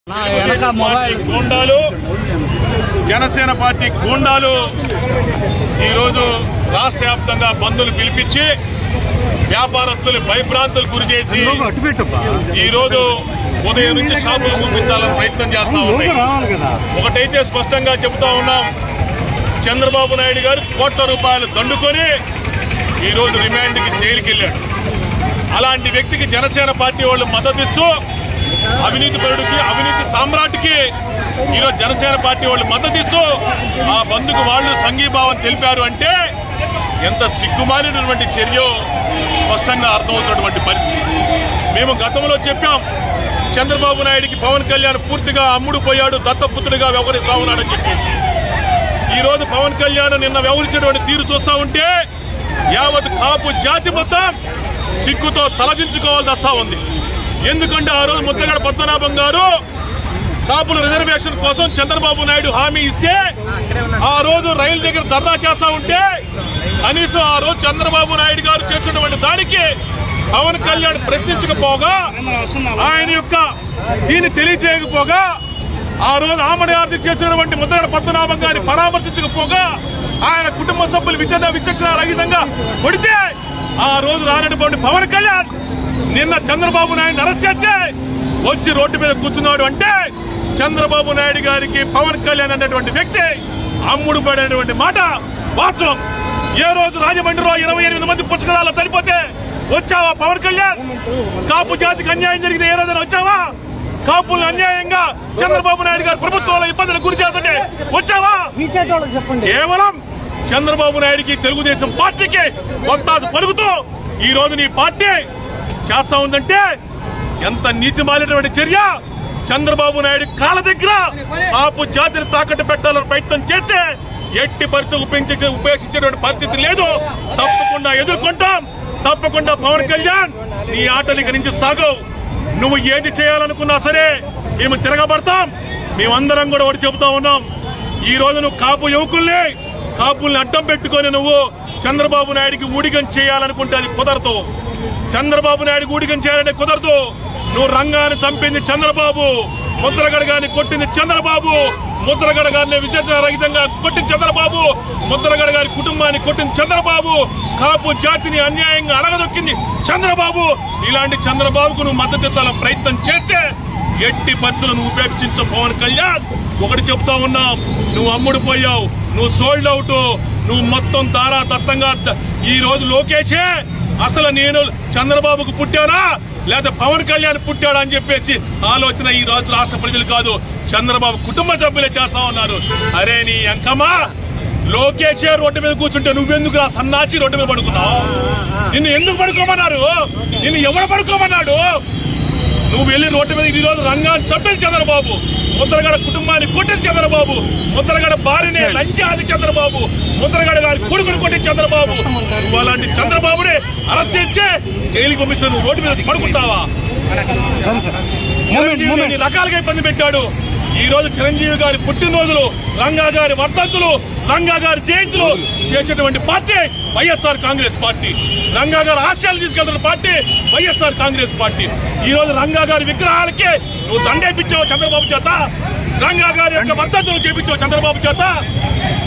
నా వెనక మొబైల్ గూండాలు జనసేన పార్టీ గూండాలు ఈరోజు రాష్ట్ర వ్యాప్తంగా బంధులు పిలిపించి వ్యాపారస్తులు భయభ్రాంతులు గురి చేసి ఈ రోజు ఉదయం నుంచి షాపులు చూపించాలని ప్రయత్నం చేస్తా ఉన్నాయి రావాలి కదా ఒకటైతే స్పష్టంగా చెబుతా ఉన్నాం చంద్రబాబు నాయుడు గారు కోట్ల రూపాయలు దండుకొని ఈ రోజు రిమాండ్కి జైలుకి వెళ్ళాడు అలాంటి వ్యక్తికి జనసేన పార్టీ వాళ్ళు మద్దతిస్తూ అవినీతి పరుడికి అవినీతి సామ్రాట్కి ఈరోజు జనసేన పార్టీ వాళ్ళు మద్దతిస్తూ ఆ బంధుకు వాళ్ళు సంఘీభావం తెలిపారు అంటే ఎంత సిగ్గుమాలినటువంటి చర్యో స్పష్టంగా అర్థమవుతున్నటువంటి పరిస్థితి మేము గతంలో చెప్పాం చంద్రబాబు నాయుడికి పవన్ కళ్యాణ్ పూర్తిగా అమ్ముడు పోయాడు దత్తపుత్రుడిగా వ్యవహరిస్తా ఉన్నాడని చెప్పేసి ఈ రోజు పవన్ కళ్యాణ్ నిన్న వ్యవహరించినటువంటి తీరు చూస్తా ఉంటే యావత్ కాపు జాతి మొత్తం సిగ్గుతో తలదించుకోవాల్సి వస్తా ఉంది ఎందుకంటే ఆ రోజు ముద్దగడ పద్మనాభం గారు కాపుల రిజర్వేషన్ కోసం చంద్రబాబు నాయుడు హామీ ఇస్తే ఆ రోజు రైలు దగ్గర ధర్నా చేస్తా ఉంటే కనీసం ఆ రోజు చంద్రబాబు నాయుడు గారు చేస్తున్నటువంటి దానికి పవన్ కళ్యాణ్ ప్రశ్నించకపోగా ఆయన యొక్క దీన్ని తెలియచేయకపోగా ఆ రోజు ఆమడి ఆర్థిక చేసినటువంటి ముద్రగడ పద్మనాభం గారిని పరామర్శించకపోగా ఆయన కుటుంబ సభ్యులు విచక్షణ విచక్షణ రహితంగా కొడితే ఆ రోజు రానటువంటి పవన్ కళ్యాణ్ నిన్న చంద్రబాబు నాయుడు అరెస్ట్ చేసి వచ్చి రోడ్డు మీద కూర్చున్నాడు అంటే చంద్రబాబు నాయుడు గారికి పవన్ కళ్యాణ్ అనేటువంటి వ్యక్తి అమ్ముడు పడేటువంటి మాట వాస్తవం ఏ రోజు రాజమండ్రిలో ఇరవై ఎనిమిది మంది పుస్తకాలు చనిపోతే వచ్చావా పవన్ కళ్యాణ్ కాపు జాతికి అన్యాయం జరిగితే ఏ రోజున వచ్చావా కాపులను అన్యాయంగా చంద్రబాబు నాయుడు గారు ప్రభుత్వంలో ఇబ్బందులకు గురి చేస్తుంటే వచ్చావా మీసేట వాళ్ళకి చెప్పండి కేవలం చంద్రబాబు నాయుడికి తెలుగుదేశం పార్టీకి ఒత్తాసు పలుకుతూ ఈ రోజు నీ పార్టీ చేస్తా ఉందంటే ఎంత నీతి మాలినటువంటి చర్య చంద్రబాబు నాయుడు కాళ్ళ దగ్గర ఆపు జాతిని తాకట్టు పెట్టాలని ప్రయత్నం చేస్తే ఎట్టి పరిస్థితి ఉపేక్షించే ఉపేక్షించేటువంటి పరిస్థితి లేదు తప్పకుండా ఎదుర్కొంటాం తప్పకుండా పవన్ కళ్యాణ్ నీ ఆటలు ఇక నుంచి సాగవు నువ్వు ఏది చేయాలనుకున్నా సరే మేము తిరగబడతాం మేమందరం కూడా ఒకటి చెబుతా ఉన్నాం ఈ రోజు నువ్వు కాపు యువకుల్ని కాపుల్ని అడ్డం పెట్టుకొని నువ్వు చంద్రబాబు నాయుడికి ఊడిగం చేయాలనుకుంటే అది కుదరదు చంద్రబాబు నాయుడికి ఊడిగం చేయాలంటే కుదరదు నువ్వు రంగాన్ని చంపింది చంద్రబాబు ముద్రగడ గారిని కొట్టింది చంద్రబాబు ముద్రగడ గారిని విచక్షణ రహితంగా కొట్టింది చంద్రబాబు ముద్రగడ గారి కుటుంబాన్ని కొట్టింది చంద్రబాబు కాపు జాతిని అన్యాయంగా అడగదొక్కింది చంద్రబాబు ఇలాంటి చంద్రబాబుకు నువ్వు మద్దతు ఇవ్వాలని ప్రయత్నం చేస్తే ఎట్టి పరిస్థితులను ఉపేక్షించ పవన్ కళ్యాణ్ ఒకటి చెప్తా ఉన్నాం నువ్వు అమ్ముడు పోయావు నువ్వు సోల్డ్ అవుట్ నువ్వు మొత్తం దారా దత్తంగా ద- ఈ రోజు లోకేషే అసలు నేను చంద్రబాబుకు పుట్టానా లేదా పవన్ కళ్యాణ్ పుట్టాడా అని చెప్పేసి ఆలోచన ఈ రోజు రాష్ట్ర ప్రజలు కాదు చంద్రబాబు కుటుంబ సభ్యులే చేస్తా ఉన్నారు అరే నీ అంకమా లోకేషే రోడ్డు మీద కూర్చుంటే నువ్వెందుకు రా సన్నాసి రోడ్డు మీద పడుకున్నావు నిన్ను ఎందుకు పడుకోమన్నారు నిన్ను ఎవరు పడుకోమన్నాడు నువ్వు వెళ్ళి రోడ్డు మీద ఈ రోజు రంగాన్ని చంపిన చంద్రబాబు ముద్రగడ కుటుంబాన్ని కొట్టిన చంద్రబాబు ముద్రగడ భార్యని లంచాది చంద్రబాబు ముద్రగడ గారి కొడుకుని కొట్టిన చంద్రబాబు నువ్వు అలాంటి చంద్రబాబుని అరెస్ట్ చేస్తే జైలు కమిషన్ నువ్వు రోడ్డు మీద వచ్చి పడుకుంటావా సరే సార్ చిరంజీవి ఎన్ని రకాలుగా ఇబ్బంది పెట్టాడు ఈ రోజు చిరంజీవి గారి పుట్టినరోజులు రంగా గారి వర్ధంతులు రంగా గారి జయంతులు చేసేటువంటి party YSR Congress party Ranga గారి ఆశయాలు తీసుకెళ్తున్న పార్టీ వైఎస్ఆర్ కాంగ్రెస్ పార్టీ ఈ రోజు రంగా గారి విగ్రహాలకి నువ్వు దండేపించావు చంద్రబాబు చేత రంగా గారి యొక్క వర్ధంతులు చేపించావు చంద్రబాబు చేత